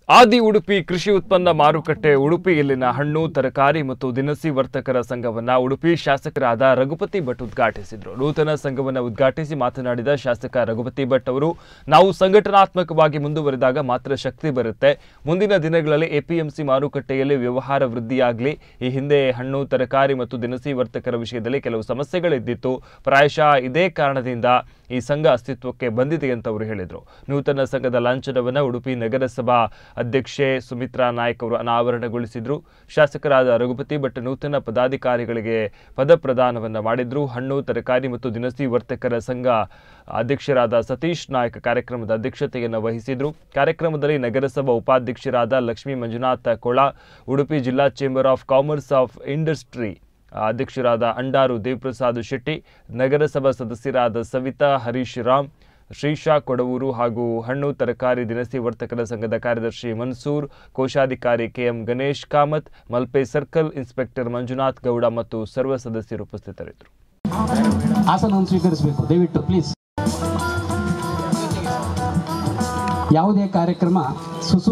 ಆದಿ ಉಡುಪಿ ಕೃಷಿ ಉತ್ಪನ್ನ ಮಾರುಕಟ್ಟೆ ಉಡುಪಿ ಇಲ್ಲಿನ ಹಣ್ಣು ತರಕಾರಿ ಮತ್ತು ದಿನಸಿ ವರ್ತಕರ ಸಂಘವನ್ನ ಉಡುಪಿ ಶಾಸಕರಾದ ರಘುಪತಿ ಭಟ್ ಉದ್ಘಾಟಿಸಿದರು ನೂತನ ಸಂಘವನ್ನು ಉದ್ಘಾಟಿಸಿ ಮಾತನಾಡಿದ ಶಾಸಕ ರಘುಪತಿ ಭಟ್ ಅವರು ನಾವು ಸಂಘಟನಾತ್ಮಕವಾಗಿ ಮುಂದುವರೆದಾಗ ಮಾತ್ರ ಶಕ್ತಿ ಬರುತ್ತೆ ಮುಂದಿನ ದಿನಗಳಲ್ಲಿ ಎಪಿಎಂಸಿ ಮಾರುಕಟ್ಟೆಯಲ್ಲಿ ವ್ಯವಹಾರ ವೃದ್ಧಿಯಾಗಲಿ ಈ ಹಿಂದೆ ಹಣ್ಣು ತರಕಾರಿ ಮತ್ತು ದಿನಸಿ ವರ್ತಕರ ವಿಷಯದಲ್ಲಿ ಕೆಲವು ಸಮಸ್ಯೆಗಳಿದ್ದಿತ್ತು ಪ್ರಾಯಶಃ ಇದೇ ಕಾರಣದಿಂದ ಈ ಸಂಘ ಅಸ್ತಿತ್ವಕ್ಕೆ ಬಂದಿದೆ ಅಂತ ಅವರು ಹೇಳಿದರು ನೂತನ ಸಂಘದ ಲಾಂಛನವನ್ನು ಉಡುಪಿ ನಗರಸಭಾ ಅಧ್ಯಕ್ಷೆ ಸುಮಿತ್ರಾ ನಾಯ್ಕ್ ಅವರು ಅನಾವರಣಗೊಳಿಸಿದ್ರು ಶಾಸಕರಾದ ರಘುಪತಿ ಭಟ್ ನೂತನ ಪದಾಧಿಕಾರಿಗಳಿಗೆ ಪದ ಪ್ರದಾನವನ್ನು ಮಾಡಿದ್ರು ಹಣ್ಣು ತರಕಾರಿ ಮತ್ತು ದಿನಸಿ ವರ್ತಕರ ಸಂಘ ಅಧ್ಯಕ್ಷರಾದ ಸತೀಶ್ ನಾಯ್ಕ್ ಕಾರ್ಯಕ್ರಮದ ಅಧ್ಯಕ್ಷತೆಯನ್ನು ವಹಿಸಿದ್ರು ಕಾರ್ಯಕ್ರಮದಲ್ಲಿ ನಗರಸಭಾ ಉಪಾಧ್ಯಕ್ಷರಾದ ಲಕ್ಷ್ಮೀ ಮಂಜುನಾಥ ಕೊಳ ಉಡುಪಿ ಜಿಲ್ಲಾ chamber of commerce of industry ಅಧ್ಯಕ್ಷರಾದ ಅಂಡಾರು ದೇವಪ್ರಸಾದ್ ಶೆಟ್ಟಿ ನಗರಸಭಾ ಸದಸ್ಯರಾದ ಸವಿತಾ ಹರೀಶ್ ರಾಮ್ ಶ್ರೀಶಾ ಕೊಡವೂರು ಹಾಗೂ ಹಣ್ಣು ತರಕಾರಿ ದಿನಸಿ ವರ್ತಕರ ಸಂಘದ ಕಾರ್ಯದರ್ಶಿ ಮನ್ಸೂರ್ ಕೋಶಾಧಿಕಾರಿ K M Ganesh Kamath Malpe circle inspector Manjunath Gowda ಮತ್ತು ಸರ್ವ ಸದಸ್ಯರು ಉಪಸ್ಥಿತರಿದ್ದರು ಆಸನವನ್ನು ಸ್ವೀಕರಿಸಬೇಕು ದಯವಿಟ್ಟು ಪ್ಲೀಸ್ ಯಾವುದೇ ಕಾರ್ಯಕ್ರಮ ಸುಸೂ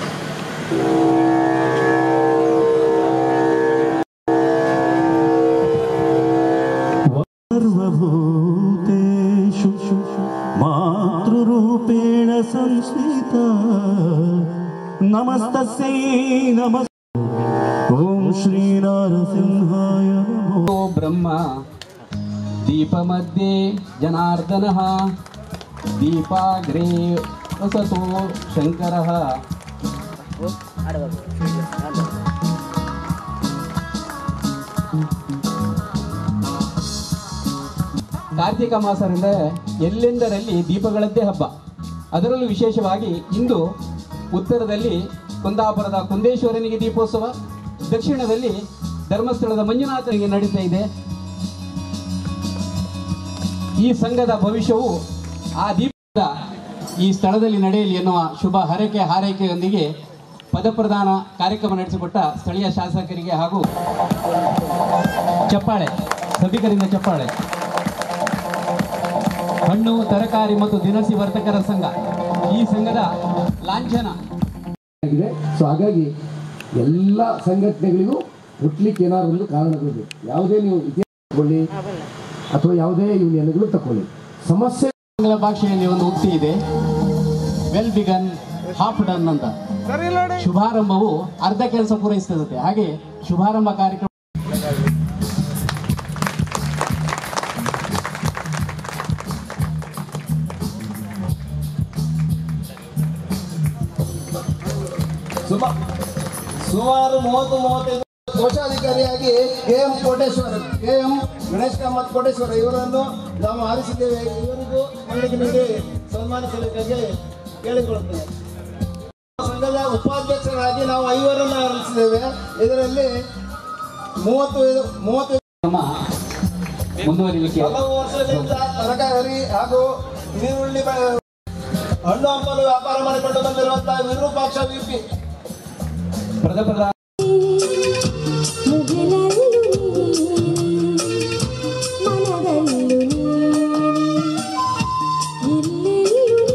सर्वभूतेषु मातृरूपेण संस्थिता नमस्तस्यै नमस् ॐ श्रीनारसिंहाय नमो ಬ್ರಹ್ಮ ದೀಪಮಧ್ಯೆ ಜನಾರ್ದನಃ ದೀಪಾಗ್ರೇ ವಸತೋ ಶಂಕರಃ ಕಾರ್ತಿಕ ಮಾಸದಿಂದ ಎಲ್ಲೆಂದರಲ್ಲಿ ದೀಪಗಳದ್ದೇ ಹಬ್ಬ ಅದರಲ್ಲೂ ವಿಶೇಷವಾಗಿ ಇಂದು ಉತ್ತರದಲ್ಲಿ ಕುಂದಾಪುರದ ಕುಂದೇಶ್ವರನಿಗೆ ದೀಪೋತ್ಸವ ದಕ್ಷಿಣದಲ್ಲಿ ಧರ್ಮಸ್ಥಳದ ಮಂಜುನಾಥನಿಗೆ ನಡೀತಾ ಇದೆ ಈ ಸಂಘದ ಭವಿಷ್ಯವು ಆ ದೀಪದ ಈ ಸ್ಥಳದಲ್ಲಿ ನಡೆಯಲಿ ಎನ್ನುವ ಶುಭ ಹರಕೆ ಹಾರೈಕೆಯೊಂದಿಗೆ ಪದಪ್ರದಾನ ಕಾರ್ಯಕ್ರಮ ನಡೆಸಿಕೊಟ್ಟ ಸ್ಥಳೀಯ ಶಾಸಕರಿಗೆ ಹಾಗೂ ಚಪ್ಪಾಳೆ ಸಭಿಕರಿಂದ ಚಪ್ಪಾಳೆ ಹಣ್ಣು ತರಕಾರಿ ಮತ್ತು ದಿನಸಿ ವರ್ತಕರ ಸಂಘ ಈ ಸಂಘದ ಲಾಂಛನ ಆಗಿದೆ ಸೊ ಹಾಗಾಗಿ ಎಲ್ಲ ಸಂಘಟನೆಗಳಿಗೂ ಹುಟ್ಲಿಕ್ಕೆ ಏನಾದ್ರು ಒಂದು ಕಾರಣಗಳು ಯಾವುದೇ ನೀವು ಇತಿಹಾಸ ತಗೊಳ್ಳಿ ಅಥವಾ ಯಾವುದೇ ಯೂನಿಯನ್ಗಳು ತಗೊಳ್ಳಿ ಸಮಸ್ಯೆ ಆಂಗ್ಲ ಭಾಷೆಯಲ್ಲಿ ಒಂದು ಉಕ್ತಿ ಇದೆ ವೆಲ್ ಬಿಗನ್ ಹಾಫ್ ಡನ್ ಅಂತ ಶುಭಾರಂಭವು ಅರ್ಧ ಕೆಲಸ ಪೂರೈಸ್ತದೆ ಹಾಗೆ ಶುಭಾರಂಭ ಕಾರ್ಯಕ್ರಮ ಸುಮಾರು ಮೂವತ್ತು ಮೂವತ್ತೈದು ಕೋಶಾಧಿಕಾರಿಯಾಗಿ K M Koteshwara K M Ganesh Kamath Koteshwara ಇವರನ್ನು ನಾವು ಆರಿಸಿದ್ದೇವೆ ಇವರಿಗೂ ಮನೆಗೆ ನೀಡಿ ಸನ್ಮಾನಿಸಬೇಕಾಗಿ ಕೇಳಿಕೊಳ್ಳುತ್ತೇವೆ ಸಂಘದ ಉಪಾಧ್ಯಕ್ಷರಾಗಿ ನಾವು ಐವರನ್ನು ಆರಿಸಿದ್ದೇವೆ ಇದರಲ್ಲಿ ಮೂವತ್ತು ಮೂವತ್ತು ನಮ್ಮ ಮುಂದುವರಿಲಿಕ್ಕೆ ಹಲವು ವರ್ಷಗಳಿಂದ ತರಕಾರಿ ಹಾಗೂ ಈರುಳ್ಳಿ ಬೆ- ಹಣ್ಣು ಹಂಪಲು ವ್ಯಾಪಾರ ಮಾಡಿಕೊಂಡು ಬಂದಿರುವಂತಹ ವಿರೂಪಾಕ್ಷ ವಿಪಿ ಪ್ರಥಮ ಮುಗಿಲಲ್ಲೂ ಮನದಲ್ಲೂ ಇಲ್ಲೆಲ್ಲೂ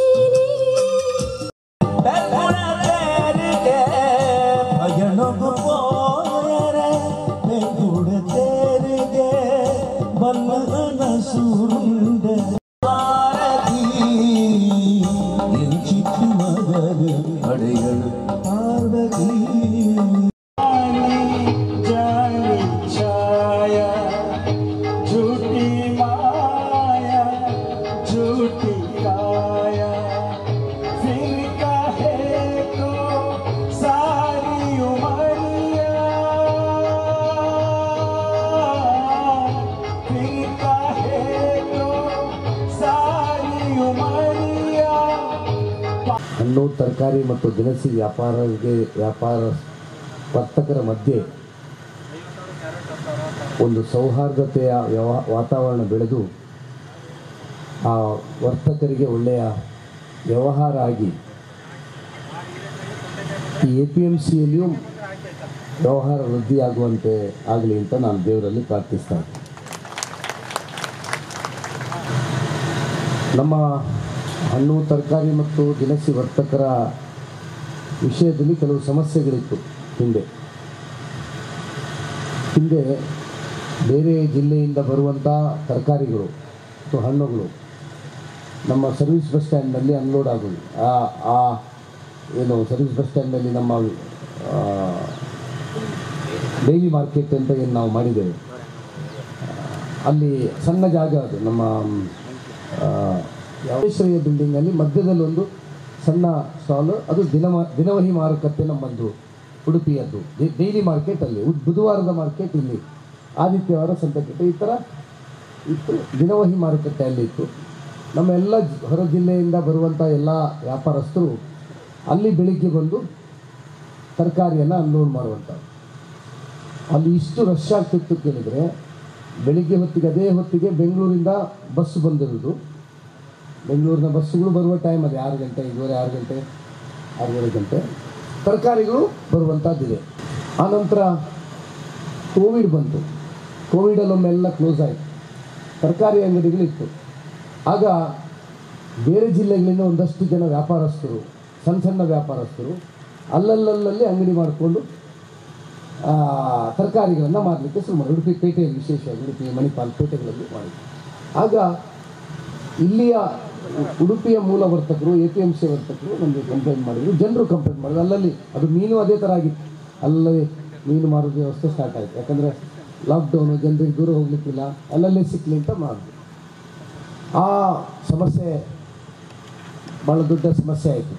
ಭಯಣಗು ಪೋಯರೆ ಬೆಂಗುಡ ತೇರಿಗೆ ಬಲ್ಲನ ಸೂರುಂಡೆ ಭಾರತಿ ಎಂಚಿತ್ತು ಮಗರು ಪಡೆಯಳು ಪಾರ್ವತಿ ಜಾಲಿ ಛಾಯ झूठी माया झूठी काया फिर काहे को सारी उमरिया फिर काहे को सारी उमरिया ಹಣ್ಣು ತರಕಾರಿ ಮತ್ತು ದಿನಸಿ ವ್ಯಾಪಾರಕ್ಕೆ ವ್ಯಾಪಾರ ವರ್ತಕರ ಮಧ್ಯೆ ಒಂದು ಸೌಹಾರ್ದತೆಯ ವ್ಯವ ವಾತಾವರಣ ಬೆಳೆದು ಆ ವರ್ತಕರಿಗೆ ಒಳ್ಳೆಯ ವ್ಯವಹಾರ ಆಗಿ ಈ ಎ ಪಿ ಎಮ್ ಸಿಯಲ್ಲಿಯೂ ವ್ಯವಹಾರ ವೃದ್ಧಿಯಾಗುವಂತೆ ಆಗಲಿ ಅಂತ ನಾನು ದೇವರಲ್ಲಿ ಪ್ರಾರ್ಥಿಸ್ತೇನೆ ನಮ್ಮ ಹಣ್ಣು ತರಕಾರಿ ಮತ್ತು ದಿನಸಿ ವರ್ತಕರ ವಿಷಯದಲ್ಲಿ ಕೆಲವು ಸಮಸ್ಯೆಗಳಿತ್ತು ಹಿಂದೆ ಹಿಂದೆ ಬೇರೆ ಜಿಲ್ಲೆಯಿಂದ ಬರುವಂಥ ತರಕಾರಿಗಳು ಮತ್ತು ಹಣ್ಣುಗಳು ನಮ್ಮ ಸರ್ವಿಸ್ ಬಸ್ ಸ್ಟ್ಯಾಂಡ್ನಲ್ಲಿ ಅನ್ಲೋಡ್ ಆಗೋದು ಆ ಆ ಏನು ಸರ್ವಿಸ್ ಬಸ್ ಸ್ಟ್ಯಾಂಡ್ನಲ್ಲಿ ನಮ್ಮ ಡೈಲಿ ಮಾರ್ಕೆಟ್ ಅಂತ ಏನು ನಾವು ಮಾಡಿದ್ದೇವೆ ಅಲ್ಲಿ ಸಣ್ಣ ಜಾಗ ಅದು ನಮ್ಮ ಯಾವೇಶ್ವರಿಯ ಬಿಲ್ಡಿಂಗಲ್ಲಿ ಮಧ್ಯದಲ್ಲಿ ಒಂದು ಸಣ್ಣ ಸ್ಟಾಲ್ ಅದು ದಿನ ದಿನವಹಿ ಮಾರುಕಟ್ಟೆ ನಮ್ಮದು ಉಡುಪಿಯದ್ದು ಡೈಲಿ ಮಾರ್ಕೆಟ್ ಅಲ್ಲಿ ಉದ್- ಬುಧವಾರದ ಮಾರ್ಕೆಟ್ ಇಲ್ಲಿ ಆದಿತ್ಯವಾರ ಸಂತೆಕಟ್ಟೆ ಈ ಥರ ಇತ್ತು ದಿನವಹಿ ಮಾರುಕಟ್ಟೆ ಅಲ್ಲಿ ಇತ್ತು ನಮ್ಮ ಎಲ್ಲ ಜ್- ಹೊರ ಜಿಲ್ಲೆಯಿಂದ ಬರುವಂಥ ಎಲ್ಲ ವ್ಯಾಪಾರಸ್ಥರು ಅಲ್ಲಿ ಬೆಳಿಗ್ಗೆ ಬಂದು ತರಕಾರಿಯನ್ನು ಅನ್ಲೋಡ್ ಮಾಡುವಂಥದ್ದು ಅಲ್ಲಿ ಇಷ್ಟು ರಶ್ ಆಗ್ತಿತ್ತು ಕೇಳಿದರೆ ಬೆಳಿಗ್ಗೆ ಹೊತ್ತಿಗೆ ಅದೇ ಹೊತ್ತಿಗೆ ಬೆಂಗಳೂರಿಂದ ಬಸ್ ಬಂದಿರೋದು ಬೆಂಗಳೂರಿನ ಬಸ್ಸುಗಳು ಬರುವ ಟೈಮ್ ಅದು ಆರು ಗಂಟೆ ಐದುವರೆ ಆರು ಗಂಟೆ ಆರೂವರೆ ಗಂಟೆ ತರಕಾರಿಗಳು ಬರುವಂಥದ್ದಿದೆ ಆನಂತರ ಕೋವಿಡ್ ಬಂತು ಕೋವಿಡಲ್ಲೊಮ್ಮೆಲ್ಲ ಕ್ಲೋಸ್ ಆಯಿತು ತರಕಾರಿ ಅಂಗಡಿಗಳಿತ್ತು ಆಗ ಬೇರೆ ಜಿಲ್ಲೆಗಳಿಂದ ಒಂದಷ್ಟು ಜನ ವ್ಯಾಪಾರಸ್ಥರು ಸಣ್ಣ ಸಣ್ಣ ವ್ಯಾಪಾರಸ್ಥರು ಅಲ್ಲಲ್ಲಲ್ಲಿ ಅಂಗಡಿ ಮಾಡಿಕೊಂಡು ತರಕಾರಿಗಳನ್ನು ಮಾರಲಿಕ್ಕೆ ಶುರು ಮಾಡಿ ಉಡುಪಿ ಪೇಟೆಯಲ್ಲಿ ವಿಶೇಷವಾಗಿ ಉಡುಪಿ ಮಣಿಪಾಲ್ ಪೇಟೆಗಳಲ್ಲಿ ಮಾಡಿದ್ರು ಆಗ ಇಲ್ಲಿಯ ಉಡುಪಿಯ ಮೂಲ ವರ್ತಕರು ಎ ಪಿ ಎಮ್ ಸಿ ವರ್ತಕರು ನಮಗೆ ಕಂಪ್ಲೇಂಟ್ ಮಾಡಿದ್ರು ಜನರು ಕಂಪ್ಲೇಂಟ್ ಮಾಡಿದ್ರು ಅಲ್ಲಲ್ಲಿ ಅದು ಮೀನು ಅದೇ ಥರ ಆಗಿತ್ತು ಅಲ್ಲಲ್ಲಿ ಮೀನು ಮಾರೋದು ವ್ಯವಸ್ಥೆ ಸ್ಟಾರ್ಟ್ ಆಯಿತು ಯಾಕಂದರೆ ಲಾಕ್ಡೌನು ಜನರಿಗೆ ದೂರ ಹೋಗ್ಲಿಕ್ಕಿಲ್ಲ ಅಲ್ಲಲ್ಲೇ ಸಿಕ್ಕಲಿ ಅಂತ ಮಾಡಿದ್ರು ಆ ಸಮಸ್ಯೆ ಭಾಳ ದೊಡ್ಡ ಸಮಸ್ಯೆ ಆಯಿತು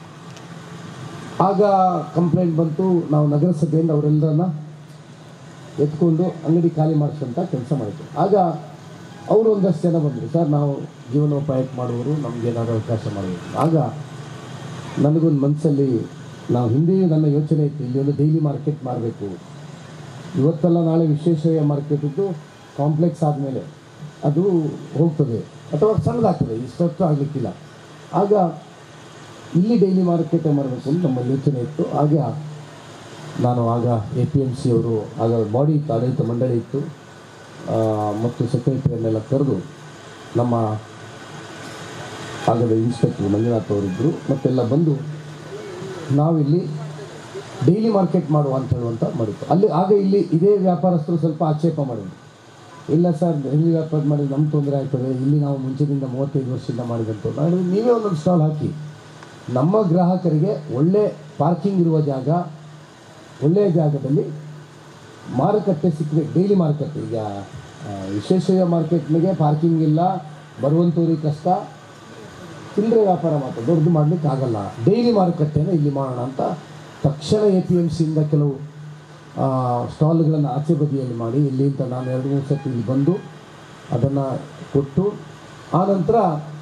ಆಗ ಕಂಪ್ಲೇಂಟ್ ಬಂತು ನಾವು ನಗರಸಭೆಯಿಂದ ಅವರೆಲ್ಲರನ್ನ ಎತ್ಕೊಂಡು ಅಂಗಡಿ ಖಾಲಿ ಮಾಡಿಸುವಂಥ ಕೆಲಸ ಮಾಡಿದ್ರು ಆಗ ಅವರು ಒಂದಷ್ಟು ಜನ ಬಂದರು ಸರ್ ನಾವು ಜೀವನೋಪಾಯಕ್ಕೆ ಮಾಡುವವರು ನಮ್ಗೆ ಏನಾದರೂ ಅವಕಾಶ ಮಾಡಬೇಕು ಆಗ ನನಗೊಂದು ಮನಸ್ಸಲ್ಲಿ ನಾವು ಹಿಂದೆಯೂ ನನ್ನ ಯೋಚನೆ ಇತ್ತು ಇಲ್ಲಿ ಒಂದು ಡೈಲಿ ಮಾರ್ಕೆಟ್ ಮಾಡಬೇಕು ಇವತ್ತಲ್ಲ ನಾಳೆ ವಿಶ್ವೇಶ್ವರಯ್ಯ ಮಾರ್ಕೆಟ್ ಇದ್ದು ಕಾಂಪ್ಲೆಕ್ಸ್ ಆದಮೇಲೆ ಅದು ಹೋಗ್ತದೆ ಅಥವಾ ಸಣ್ಣದಾಗ್ತದೆ ಇಷ್ಟೊತ್ತು ಆಗಲಿಕ್ಕಿಲ್ಲ ಆಗ ಇಲ್ಲಿ ಡೈಲಿ ಮಾರ್ಕೆಟೇ ಮಾಡಬೇಕು ಅಂತ ನಮ್ಮ ಯೋಚನೆ ಇತ್ತು ಆಗ ನಾನು ಆಗ ಎ ಪಿ ಎಮ್ ಸಿ ಅವರು ಆಗ ಬಾಡಿ ಇತ್ತು ಆಡಳಿತ ಮಂಡಳಿ ಇತ್ತು ಆ, ಮತ್ತು ಸೆಕ್ರೆಟರಿಯನ್ನೆಲ್ಲ ಕರೆದು ನಮ್ಮ ಆಗದ ಇನ್ಸ್ಪೆಕ್ಟರ್ ಮಂಜುನಾಥ್ ಅವರಿದ್ದರು ಮತ್ತೆಲ್ಲ ಬಂದು ನಾವಿಲ್ಲಿ ಡೈಲಿ ಮಾರ್ಕೆಟ್ ಮಾಡುವ ಅಂತ ಹೇಳುವಂಥ ಮಾಡಿತ್ತು ಅಲ್ಲಿ ಆಗ ಇಲ್ಲಿ ಇದೇ ವ್ಯಾಪಾರಸ್ಥರು ಸ್ವಲ್ಪ ಆಕ್ಷೇಪ ಮಾಡಿದ್ರು ಇಲ್ಲ ಸರ್ ಡೈಲಿ ವ್ಯಾಪಾರ ಮಾಡಿದ್ರೆ ನಮ್ಗೆ ತೊಂದರೆ ಆಗ್ತದೆ ಇಲ್ಲಿ ನಾವು ಮುಂಚೆದಿಂದ ಮೂವತ್ತೈದು ವರ್ಷದಿಂದ ಮಾಡಿದಂತು ನಾನು ಹೇಳಿದೆ, ನೀವೇ ಒಂದೊಂದು ಸ್ಟಾಲ್ ಹಾಕಿ ನಮ್ಮ ಗ್ರಾಹಕರಿಗೆ ಒಳ್ಳೆ ಪಾರ್ಕಿಂಗ್ ಇರುವ ಜಾಗ ಒಳ್ಳೆಯ ಜಾಗದಲ್ಲಿ ಮಾರುಕಟ್ಟೆ ಸಿಕ್ಕಬೇಕು ಡೈಲಿ ಮಾರುಕಟ್ಟೆ ಈಗ ಆ, ವಿಶ್ವೇಶ್ವರಯ್ಯ ಮಾರ್ಕೆಟ್ನಿಗೆ ಪಾರ್ಕಿಂಗ್ ಇಲ್ಲ ಬರುವಂಥವ್ರಿಗೆ ಕಷ್ಟ ಚಿಲ್ಲರೆ ವ್ಯಾಪಾರ ಮಾತ್ರ ದೊಡ್ಡದು ಮಾಡಲಿಕ್ಕೆ ಆಗಲ್ಲ ಡೈಲಿ ಮಾರುಕಟ್ಟೆನ ಇಲ್ಲಿ ಮಾಡೋಣ ಅಂತ ತಕ್ಷಣ ಎ ಪಿ ಎಮ್ ಸಿಯಿಂದ ಕೆಲವು ಸ್ಟಾಲ್ಗಳನ್ನು ಆಚೆ ಬದಿಯಲ್ಲಿ ಮಾಡಿ ಇಲ್ಲಿ ಅಂತ ನಾನು ಎರಡು ಮೂರು ಸತಿ ಇಲ್ಲಿ ಬಂದು ಅದನ್ನು ಕೊಟ್ಟು ಆನಂತರ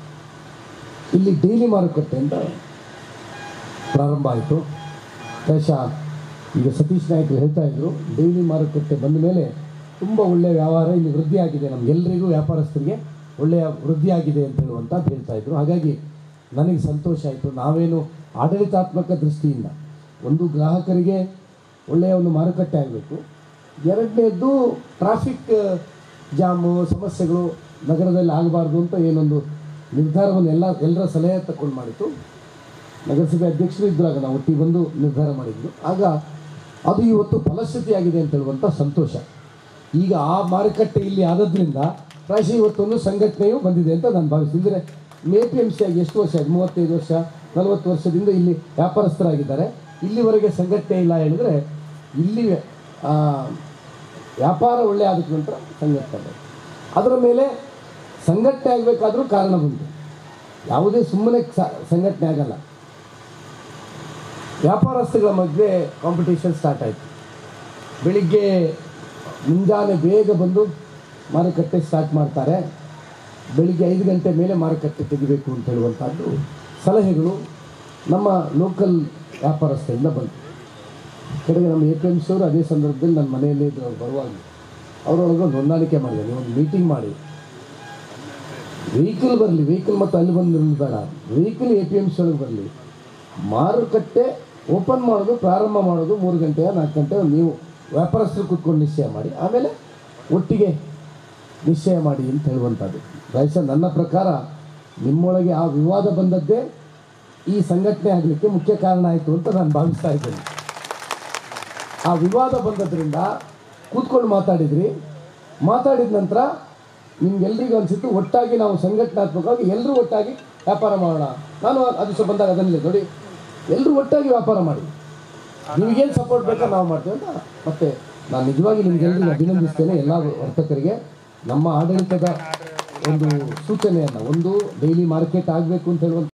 ಇಲ್ಲಿ ಡೈಲಿ ಮಾರುಕಟ್ಟೆ ಅಂತ ಪ್ರಾರಂಭ ಆಯಿತು ಬಹುಶಃ ಈಗ ಸತೀಶ್ ನಾಯ್ಕರು ಹೇಳ್ತಾ ಇದ್ರು ಡೈಲಿ ಮಾರುಕಟ್ಟೆ ಬಂದ ಮೇಲೆ ತುಂಬ ಒಳ್ಳೆಯ ವ್ಯವಹಾರ ಇಲ್ಲಿ ವೃದ್ಧಿಯಾಗಿದೆ ನಮಗೆಲ್ಲರಿಗೂ ವ್ಯಾಪಾರಸ್ಥರಿಗೆ ಒಳ್ಳೆಯ ವೃದ್ಧಿಯಾಗಿದೆ ಅಂತ ಹೇಳುವಂಥದ್ದು ಹೇಳ್ತಾ ಇದ್ರು ಹಾಗಾಗಿ ನನಗೆ ಸಂತೋಷ ಆಯಿತು ನಾವೇನು ಆಡಳಿತಾತ್ಮಕ ದೃಷ್ಟಿಯಿಂದ ಒಂದು ಗ್ರಾಹಕರಿಗೆ ಒಳ್ಳೆಯ ಒಂದು ಮಾರುಕಟ್ಟೆ ಆಗಬೇಕು ಎರಡನೇದ್ದು ಟ್ರಾಫಿಕ್ ಜಾಮು ಸಮಸ್ಯೆಗಳು ನಗರದಲ್ಲಿ ಆಗಬಾರ್ದು ಅಂತ ಏನೊಂದು ನಿರ್ಧಾರವನ್ನು ಎಲ್ಲ ಎಲ್ಲರ ಸಲಹೆ ತಗೊಂಡು ಮಾಡಿತು ನಗರಸಭೆ ಅಧ್ಯಕ್ಷರು ಇದ್ದಾಗ ನಾವು ಒಟ್ಟಿಗೆ ಬಂದು ನಿರ್ಧಾರ ಮಾಡಿದ್ವಿ ಆಗ ಅದು ಇವತ್ತು ಫಲಶ್ರುತಿಯಾಗಿದೆ ಅಂತ ಹೇಳುವಂಥ ಸಂತೋಷ ಈಗ ಆ ಮಾರುಕಟ್ಟೆ ಇಲ್ಲಿ ಆದದ್ರಿಂದ ಪ್ರಾಯಶಃ ಇವತ್ತೊಂದು ಸಂಘಟನೆಯು ಬಂದಿದೆ ಅಂತ ನಾನು ಭಾವಿಸ್ತೀನಿ ಅಂದರೆ ಎ ಪಿ ಎಮ್ ಸಿ ಆಗಿ ಎಷ್ಟು ವರ್ಷ ಆಯ್ತು ಮೂವತ್ತೈದು ವರ್ಷ ನಲವತ್ತು ವರ್ಷದಿಂದ ಇಲ್ಲಿ ವ್ಯಾಪಾರಸ್ಥರಾಗಿದ್ದಾರೆ ಇಲ್ಲಿವರೆಗೆ ಸಂಘಟನೆ ಇಲ್ಲ ಹೇಳಿದರೆ ಇಲ್ಲಿ ಆ, ವ್ಯಾಪಾರ ಒಳ್ಳೆ ಆದಕ್ಕೆ ನಂತರ ಸಂಘಟನೆ ಅದರ ಮೇಲೆ ಸಂಘಟನೆ ಆಗಬೇಕಾದ್ರೂ ಕಾರಣ ಬಂತು ಯಾವುದೇ ಸುಮ್ಮನೆ ಸ- ಸಂಘಟನೆ ಆಗಲ್ಲ ವ್ಯಾಪಾರಸ್ಥಗಳ ಮಧ್ಯೆ ಕಾಂಪಿಟೇಷನ್ ಸ್ಟಾರ್ಟ್ ಆಯಿತು ಬೆಳಿಗ್ಗೆ ಮುಂಜಾನೆ ಬೇಗ ಬಂದು ಮಾರುಕಟ್ಟೆ ಸ್ಟಾರ್ಟ್ ಮಾಡ್ತಾರೆ ಬೆಳಿಗ್ಗೆ ಐದು ಗಂಟೆ ಮೇಲೆ ಮಾರುಕಟ್ಟೆ ತೆಗಿಬೇಕು ಅಂತ ಹೇಳುವಂಥದ್ದು ಸಲಹೆಗಳು ನಮ್ಮ ಲೋಕಲ್ ವ್ಯಾಪಾರಸ್ಥರಿಂದ ಬಂತು ಕಡೆಗೆ ನಮ್ಮ ಎ ಪಿ ಎಮ್ ಸಿ ಅವರು ಅದೇ ಸಂದರ್ಭದಲ್ಲಿ ನನ್ನ ಮನೆಯಲ್ಲಿ ಇದ್ರು ಅವ್ರು ಬರುವಾಗ ಅವರೊಳಗೆ ಒಂದು ಹೊಂದಾಣಿಕೆ ಮಾಡಿದೆ ನೀವು ಒಂದು ಮೀಟಿಂಗ್ ಮಾಡಿ ವೆಹಿಕಲ್ ಬರಲಿ ವೆಹಿಕಲ್ ಮತ್ತು ಅಲ್ಲಿ ಬಂದು ನಿಲ್ಲೋದು ಬೇಡ vehicle A P M C ಒಳಗೆ ಬರಲಿ ಮಾರುಕಟ್ಟೆ ಓಪನ್ ಮಾಡೋದು ಪ್ರಾರಂಭ ಮಾಡೋದು ಮೂರು ಗಂಟೆಯ ನಾಲ್ಕು ಗಂಟೆ ನೀವು ವ್ಯಾಪಾರಸ್ಥರು ಕೂತ್ಕೊಂಡು ನಿಶ್ಚಯ ಮಾಡಿ ಆಮೇಲೆ ಒಟ್ಟಿಗೆ ನಿಶ್ಚಯ ಮಾಡಿ ಅಂತ ಹೇಳುವಂಥದ್ದು ಪ್ರಾಯಶಃ ನನ್ನ ಪ್ರಕಾರ ನಿಮ್ಮೊಳಗೆ ಆ ವಿವಾದ ಬಂದದ್ದೇ ಈ ಸಂಘಟನೆ ಆಗಲಿಕ್ಕೆ ಮುಖ್ಯ ಕಾರಣ ಆಯಿತು ಅಂತ ನಾನು ಭಾವಿಸ್ತಾ ಇದ್ದೇನೆ ಆ ವಿವಾದ ಬಂದದ್ರಿಂದ ಕೂತ್ಕೊಂಡು ಮಾತಾಡಿದ್ರಿ ಮಾತಾಡಿದ ನಂತರ ನಿಮ್ಗೆಲ್ರಿಗೂ ಅನಿಸಿತ್ತು ಒಟ್ಟಾಗಿ ನಾವು ಸಂಘಟನಾತ್ಮಕವಾಗಿ ಎಲ್ಲರೂ ಒಟ್ಟಾಗಿ ವ್ಯಾಪಾರ ಮಾಡೋಣ ನಾನು ಆ ದಿವಸ ಬಂದಾಗ ಅದನ್ನಿಲ್ಲ ನೋಡಿ ಎಲ್ಲರೂ ಒಟ್ಟಾಗಿ ವ್ಯಾಪಾರ ಮಾಡಿ ನಿಮಗೇನು ಸಪೋರ್ಟ್ ಬೇಕೋ ನಾವು ಮಾಡ್ತೇವೆ ಅಂತ ಮತ್ತೆ ನಾನು ನಿಜವಾಗಿ ನಿಮ್ಗೆಲ್ಲರಿಗೂ ಅಭಿನಂದಿಸ್ತೇನೆ ಎಲ್ಲ ವರ್ತಕರಿಗೆ ನಮ್ಮ ಆಡಳಿತದ ಒಂದು ಸೂಚನೆಯನ್ನು ಒಂದು ಡೈಲಿ ಮಾರ್ಕೆಟ್ ಆಗಬೇಕು ಅಂತ ಹೇಳುವಂಥ